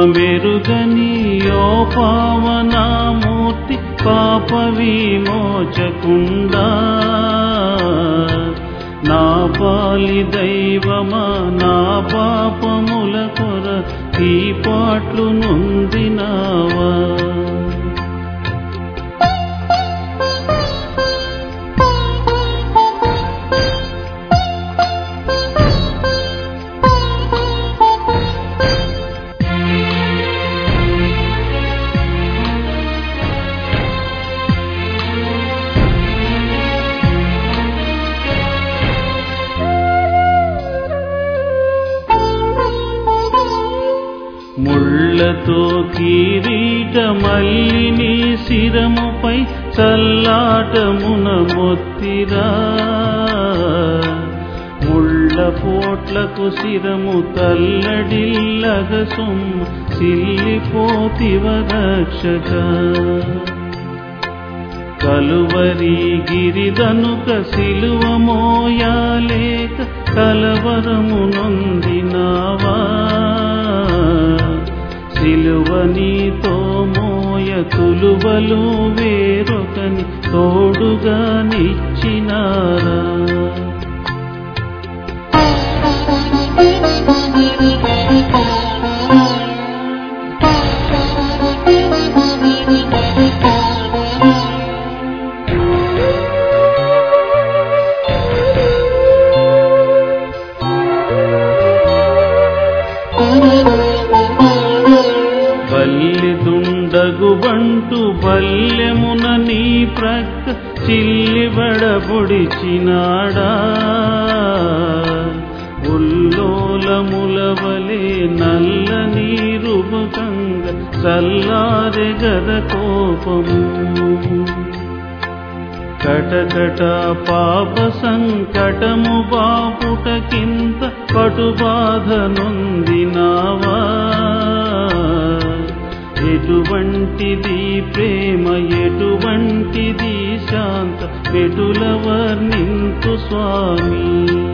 మెరుగని ఓ పావనామూర్తి పాప విమోచకుండా నా పాలి దైవమా నా పాపముల కొర ఈ పాట్లు నొందినావా ముళ్ళతో కిరీట మల్లిని శిరముపై చల్లాటమున మొత్తిరా ముళ్ళ పోట్లకు శిరము తల్లడిల్లగ సొమ్ము సిల్లిపోతివ రక్షక కలువరి గిరిదనుక సిలువ మోయాలేక కలవరము నొందినావా సిలువ నీతో మోయ తులువలు వేరొకని తోడుగా నిచ్చినారా బల్లి దుండగు బంటు బల్లెమున నీ ప్రక్క చిల్లిబడబొడిచినాడా ఉల్లోలములవలే నల్ల నీరుబకంగ చల్లారె గద కోపము కటకట పాప సంకటము బాపుటకింత పటుబాధ నొందినావా ఎటువంటిది ప్రేమ ఎటువంటిది శాంత ఎటుల వర్ణింతు స్వామి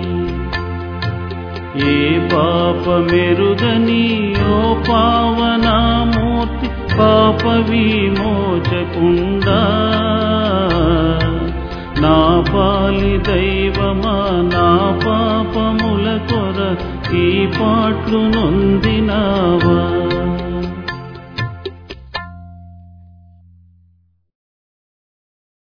ఏ పాప మెరుగని ఓ పావనామూర్తి పాప విమోచకుండా నా పాలి దైవమా నా పాపముల కొర ఈ పాట్లు నొందినా